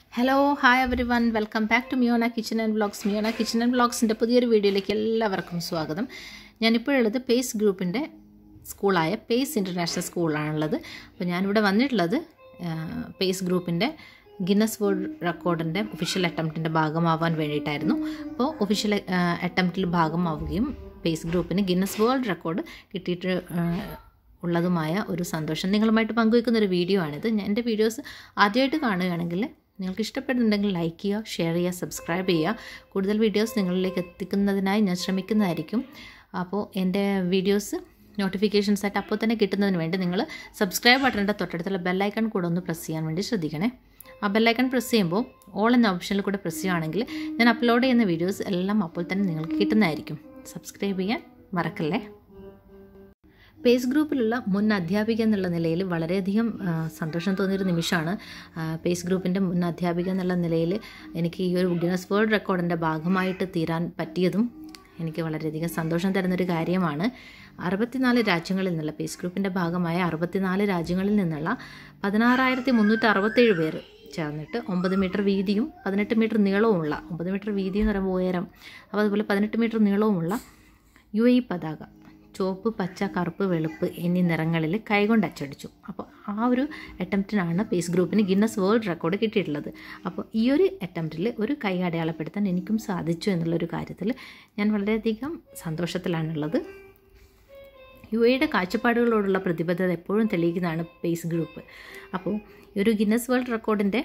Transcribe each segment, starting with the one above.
hello hi everyone welcome back to Miyona kitchen and vlogs Miyona kitchen and വ്ളോഗ്സിൻ്റെ പുതിയൊരു വീഡിയോയിലേക്ക് എല്ലാവർക്കും സ്വാഗതം ഞാനിപ്പോഴുള്ളത് പേസ് ഗ്രൂപ്പിൻ്റെ സ്കൂളായ പേസ് ഇൻ്റർനാഷണൽ സ്കൂളാണുള്ളത് അപ്പോൾ ഞാനിവിടെ വന്നിട്ടുള്ളത് പേസ് ഗ്രൂപ്പിൻ്റെ ഗിന്നസ് വേൾഡ് റെക്കോർഡിൻ്റെ ഒഫീഷ്യൽ അറ്റംപ്റ്റിൻ്റെ ഭാഗമാവാൻ വേണ്ടിയിട്ടായിരുന്നു അപ്പോൾ ഒഫീഷ്യൽ അറ്റംപ്റ്റിൽ ഭാഗമാവുകയും പേസ് ഗ്രൂപ്പിന് ഗിന്നസ് വേൾഡ് റെക്കോർഡ് കിട്ടിയിട്ട് ഉള്ളതുമായ ഒരു സന്തോഷം നിങ്ങളുമായിട്ട് പങ്കുവെക്കുന്ന ഒരു വീഡിയോ ആണിത് ഞാൻ എൻ്റെ വീഡിയോസ് ആദ്യമായിട്ട് കാണുകയാണെങ്കിൽ നിങ്ങൾക്ക് ഇഷ്ടപ്പെടുന്നുണ്ടെങ്കിൽ ലൈക്ക് ചെയ്യുക ഷെയർ ചെയ്യുക സബ്സ്ക്രൈബ് ചെയ്യുക കൂടുതൽ വീഡിയോസ് നിങ്ങളിലേക്ക് എത്തിക്കുന്നതിനായി ഞാൻ ശ്രമിക്കുന്നതായിരിക്കും അപ്പോൾ എൻ്റെ വീഡിയോസ് നോട്ടിഫിക്കേഷൻസ് ആയിട്ട് അപ്പോൾ തന്നെ കിട്ടുന്നതിന് വേണ്ടി നിങ്ങൾ സബ്സ്ക്രൈബ് ബട്ടണിൻ്റെ തൊട്ടടുത്തുള്ള ബെല്ലൈക്കൺ കൂടെ ഒന്ന് പ്രസ് ചെയ്യാൻ വേണ്ടി ശ്രദ്ധിക്കണേ ആ ബെല്ലൈക്കൺ പ്രസ് ചെയ്യുമ്പോൾ ഓൾ എന്ന ഓപ്ഷനിൽ കൂടെ പ്രസ് ചെയ്യുകയാണെങ്കിൽ ഞാൻ അപ്ലോഡ് ചെയ്യുന്ന വീഡിയോസ് എല്ലാം അപ്പോൾ തന്നെ നിങ്ങൾക്ക് കിട്ടുന്നതായിരിക്കും സബ്സ്ക്രൈബ് ചെയ്യാൻ മറക്കല്ലേ പേസ് ഗ്രൂപ്പിലുള്ള മുൻ അധ്യാപിക എന്നുള്ള നിലയിൽ വളരെയധികം സന്തോഷം തോന്നിയൊരു നിമിഷമാണ് പേസ് ഗ്രൂപ്പിൻ്റെ മുൻ അധ്യാപിക എന്നുള്ള നിലയിൽ എനിക്ക് ഈ ഒരു ഗിനസ് വേൾഡ് റെക്കോർഡിൻ്റെ ഭാഗമായിട്ട് തീരാൻ പറ്റിയതും എനിക്ക് വളരെയധികം സന്തോഷം തരുന്നൊരു കാര്യമാണ് അറുപത്തിനാല് രാജ്യങ്ങളിൽ നിന്നുള്ള പേസ് ഗ്രൂപ്പിൻ്റെ ഭാഗമായ അറുപത്തിനാല് രാജ്യങ്ങളിൽ നിന്നുള്ള പതിനാറായിരത്തി മുന്നൂറ്റി അറുപത്തേഴ് പേര് ചേർന്നിട്ട് ഒമ്പത് മീറ്റർ വീതിയും പതിനെട്ട് മീറ്റർ നീളവുമുള്ള ഒമ്പത് മീറ്റർ വീതി എന്ന് പറയുമ്പോൾ ഉയരം അപ്പോൾ അതുപോലെ പതിനെട്ട് മീറ്റർ നീളവുമുള്ള യു എ പതാക ചുവപ്പ് പച്ച കറുപ്പ് വെളുപ്പ് എന്നീ നിറങ്ങളിൽ കൈകൊണ്ട് അച്ചടിച്ചു അപ്പോൾ ആ ഒരു അറ്റംപ്റ്റിനാണ് പേസ് ഗ്രൂപ്പിന് ഗിന്നസ് വേൾഡ് റെക്കോർഡ് കിട്ടിയിട്ടുള്ളത് അപ്പോൾ ഈ ഒരു അറ്റംപ്റ്റിൽ ഒരു കൈ അടയാളപ്പെടുത്താൻ എനിക്കും സാധിച്ചു എന്നുള്ളൊരു കാര്യത്തിൽ ഞാൻ വളരെയധികം സന്തോഷത്തിലാണുള്ളത് യു എയുടെ കാഴ്ചപ്പാടുകളോടുള്ള പ്രതിബദ്ധത എപ്പോഴും തെളിയിക്കുന്നതാണ് പേസ് ഗ്രൂപ്പ് അപ്പോൾ ഈ ഒരു ഗിന്നസ് വേൾഡ് റെക്കോർഡിൻ്റെ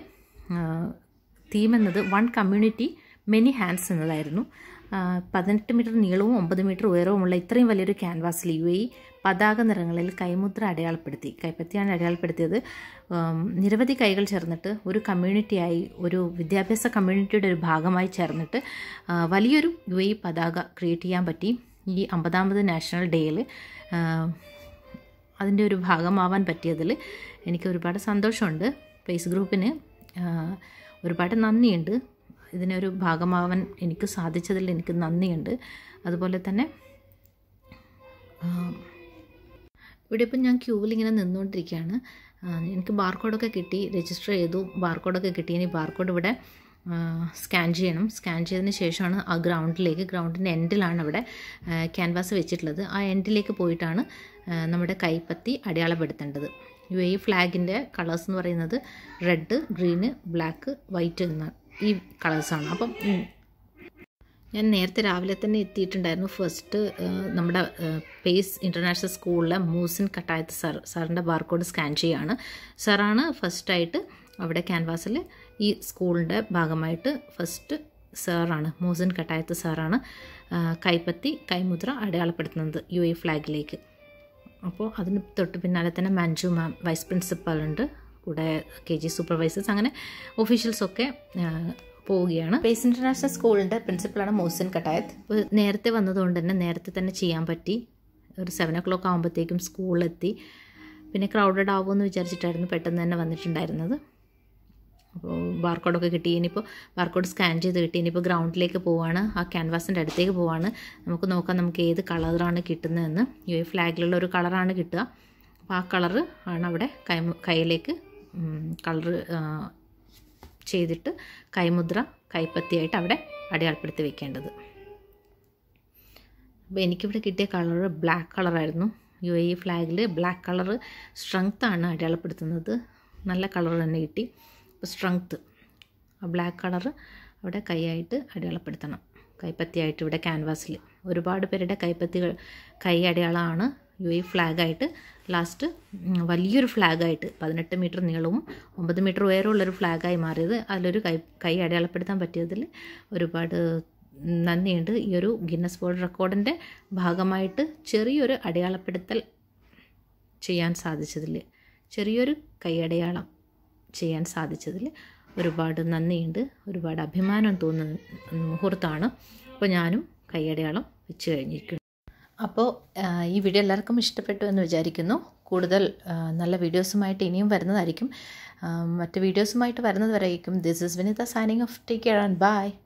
തീം എന്നത് വൺ കമ്മ്യൂണിറ്റി മെനി ഹാൻഡ്സ് എന്നതായിരുന്നു പതിനെട്ട് മീറ്റർ നീളവും ഒമ്പത് മീറ്റർ ഉയരവുമുള്ള ഇത്രയും വലിയൊരു ക്യാൻവാസിൽ യു എ പതാക നിറങ്ങളിൽ കൈമുദ്ര അടയാളപ്പെടുത്തി കൈപ്പത്തിയാണ് അടയാളപ്പെടുത്തിയത് നിരവധി കൈകൾ ചേർന്നിട്ട് ഒരു കമ്മ്യൂണിറ്റിയായി ഒരു വിദ്യാഭ്യാസ കമ്മ്യൂണിറ്റിയുടെ ഒരു ഭാഗമായി ചേർന്നിട്ട് വലിയൊരു യു എ പതാക ക്രിയേറ്റ് ചെയ്യാൻ പറ്റി ഈ അമ്പതാമത് നാഷണൽ ഡേയിൽ അതിൻ്റെ ഒരു ഭാഗമാവാൻ പറ്റിയതിൽ എനിക്ക് ഒരുപാട് സന്തോഷമുണ്ട് ഫേസ് ഗ്രൂപ്പിന് ഒരുപാട് നന്ദിയുണ്ട് ഇതിനൊരു ഭാഗമാവാൻ എനിക്ക് സാധിച്ചതിൽ എനിക്ക് നന്ദിയുണ്ട് അതുപോലെ തന്നെ ഇവിടെ ഇപ്പം ഞാൻ ക്യൂവിൽ ഇങ്ങനെ നിന്നുകൊണ്ടിരിക്കുകയാണ് എനിക്ക് ബാർകോഡൊക്കെ കിട്ടി രജിസ്റ്റർ ചെയ്തു ബാർകോഡൊക്കെ കിട്ടി ഇനി ബാർകോഡ് ഇവിടെ സ്കാൻ ചെയ്യണം സ്കാൻ ചെയ്തതിന് ശേഷമാണ് ആ ഗ്രൗണ്ടിലേക്ക് ഗ്രൗണ്ടിൻ്റെ എൻഡിലാണ് അവിടെ ക്യാൻവാസ് വെച്ചിട്ടുള്ളത് ആ എൻഡിലേക്ക് പോയിട്ടാണ് നമ്മുടെ കൈപ്പത്തി അടയാളപ്പെടുത്തേണ്ടത് യു എ ഫ്ലാഗിൻ്റെ കളേഴ്സ് എന്ന് പറയുന്നത് റെഡ് ഗ്രീന് ബ്ലാക്ക് വൈറ്റ് എന്ന ഈ കളേഴ്സാണ് അപ്പം ഞാൻ നേരത്തെ രാവിലെ തന്നെ എത്തിയിട്ടുണ്ടായിരുന്നു ഫസ്റ്റ് നമ്മുടെ പേസ് ഇൻ്റർനാഷണൽ സ്കൂളിലെ മൂസിൻ കട്ടായത്ത് സാർ സാറിൻ്റെ ബാർകോഡ് സ്കാൻ ചെയ്യുകയാണ് സാറാണ് ഫസ്റ്റായിട്ട് അവിടെ ക്യാൻവാസിൽ ഈ സ്കൂളിൻ്റെ ഭാഗമായിട്ട് ഫസ്റ്റ് സാറാണ് മൂസിൻ കട്ടായത്ത് സാറാണ് കൈപ്പത്തി കൈമുദ്ര അടയാളപ്പെടുത്തുന്നത് യു എ ഫ്ലാഗിലേക്ക് അപ്പോൾ അതിന് തൊട്ട് പിന്നാലെ തന്നെ മഞ്ജു മാം വൈസ് പ്രിൻസിപ്പലുണ്ട് കൂടെ കെ ജി സൂപ്പർവൈസേഴ്സ് അങ്ങനെ ഒഫീഷ്യൽസൊക്കെ പോവുകയാണ് പേസ് ഇൻ്റർനാഷണൽ സ്കൂളിൻ്റെ പ്രിൻസിപ്പളാണ് മോസിൻ കട്ടായത്ത് നേരത്തെ വന്നതുകൊണ്ട് തന്നെ നേരത്തെ തന്നെ ചെയ്യാൻ പറ്റി ഒരു സെവൻ ഒ ക്ലോക്ക് ആകുമ്പോഴത്തേക്കും സ്കൂളിലെത്തി പിന്നെ ക്രൗഡഡ് ആവുമെന്ന് വിചാരിച്ചിട്ടായിരുന്നു പെട്ടെന്ന് തന്നെ വന്നിട്ടുണ്ടായിരുന്നത് അപ്പോൾ ബാർകോഡൊക്കെ കിട്ടി ഇനിയിപ്പോൾ ബാർകോഡ് സ്കാൻ ചെയ്ത് കിട്ടി ഇനിയിപ്പോൾ ഗ്രൗണ്ടിലേക്ക് പോവാണ് ആ ക്യാൻവാസിൻ്റെ അടുത്തേക്ക് പോവാണ് നമുക്ക് നോക്കാം നമുക്ക് ഏത് കളറാണ് കിട്ടുന്നതെന്ന് യു എ ഫ്ലാഗിലുള്ള ഒരു കളറാണ് കിട്ടുക അപ്പോൾ ആ കളറ് ആണ് അവിടെ കൈ കയ്യിലേക്ക് കളറ് ചെയ്തിട്ട് കൈമുദ്ര കൈപ്പത്തിയായിട്ട് അവിടെ അടയാളപ്പെടുത്തി വെക്കേണ്ടത് അപ്പോൾ എനിക്കിവിടെ കിട്ടിയ കളറ് ബ്ലാക്ക് കളറായിരുന്നു യു എ ഫ്ലാഗിൽ ബ്ലാക്ക് കളറ് സ്ട്രെങ്ത്താണ് അടയാളപ്പെടുത്തുന്നത് നല്ല കളർ തന്നെ കിട്ടി അപ്പോൾ സ്ട്രെങ്ത്ത് ആ ബ്ലാക്ക് കളറ് അവിടെ കൈയായിട്ട് അടയാളപ്പെടുത്തണം കൈപ്പത്തിയായിട്ട് ഇവിടെ ക്യാൻവാസിൽ ഒരുപാട് പേരുടെ കൈപ്പത്തികൾ കൈ അടയാളമാണ് യു എ ഫ്ലാഗായിട്ട് ലാസ്റ്റ് വലിയൊരു ഫ്ലാഗായിട്ട് പതിനെട്ട് മീറ്റർ നീളവും ഒമ്പത് മീറ്റർ ഉയരമുള്ളൊരു ഫ്ലാഗായി മാറിയത് അതിലൊരു കൈ കൈ അടയാളപ്പെടുത്താൻ പറ്റിയതിൽ ഒരുപാട് നന്ദിയുണ്ട് ഈ ഒരു ഗിന്നസ് വേൾഡ് റെക്കോർഡിൻ്റെ ഭാഗമായിട്ട് ചെറിയൊരു അടയാളപ്പെടുത്തൽ ചെയ്യാൻ സാധിച്ചതിൽ ചെറിയൊരു കൈയടയാളം ചെയ്യാൻ സാധിച്ചതിൽ ഒരുപാട് നന്ദിയുണ്ട് ഒരുപാട് അഭിമാനം തോന്നുന്ന മുഹൂർത്തമാണ് അപ്പോൾ ഞാനും കൈയടയാളം വെച്ച് കഴിഞ്ഞിരിക്കുന്നു അപ്പോൾ ഈ വീഡിയോ എല്ലാവർക്കും ഇഷ്ടപ്പെട്ടു എന്ന് വിചാരിക്കുന്നു കൂടുതൽ നല്ല വീഡിയോസുമായിട്ട് ഇനിയും വരുന്നതായിരിക്കും മറ്റ് വീഡിയോസുമായിട്ട് വരുന്നത് വരെയായിരിക്കും this is Vinitha signing off take care and by